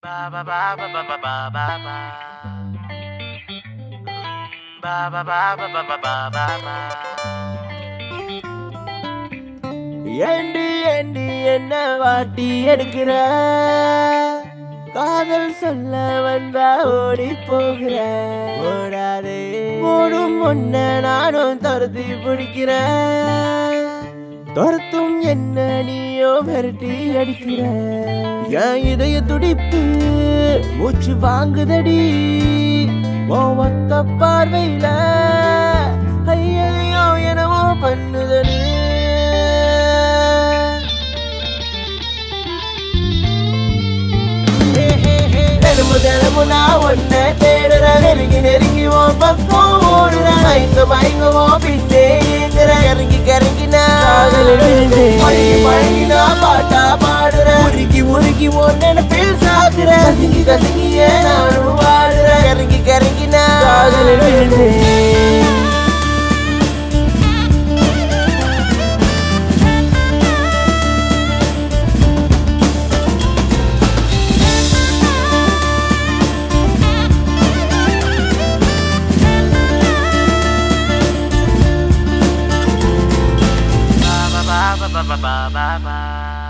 Ba ba ba ba ba ba ba ba ba. Ba ba ba ba ba ba ba ba ba. ஏண்டி ஏண்டி என்ன வாட்டி எடுக்கிற காதல் சொல்ல வந்தா ஓடி போகிற ஓடாதே ஓடும் ஒன்ன நானும் துரத்தி பிடிக்கிறேன் துரத்தும் என்ன நீயோ மிரட்டி அடிக்கிற என் இதய துடிப்பு மூச்சு வாங்குதடி ஓ ஒத்த பார்வையில ஐயோ என்னவோ பண்ணுதடி தினமும் தினமும் நான் ஒன்ன தேடுறேன் நெருங்கி நெருங்கி உன் பக்கம் ஓடுறேன் மயங்க மயங்க உன் பின்னே ஏங்குறேன் இறங்கி கிறங்கி நான் பழகி பழகி நான் பாட்டா பாடுறேன் உருகி உருகி உன் நினைப்பில் சாகுறேன் கசங்கி கசங்கி ஏன் நானும் வாடுறேன் இறங்கி கிறங்கி நான் காதலில் விழுந்தேன் Ba ba ba ba ba ba ba ba ba.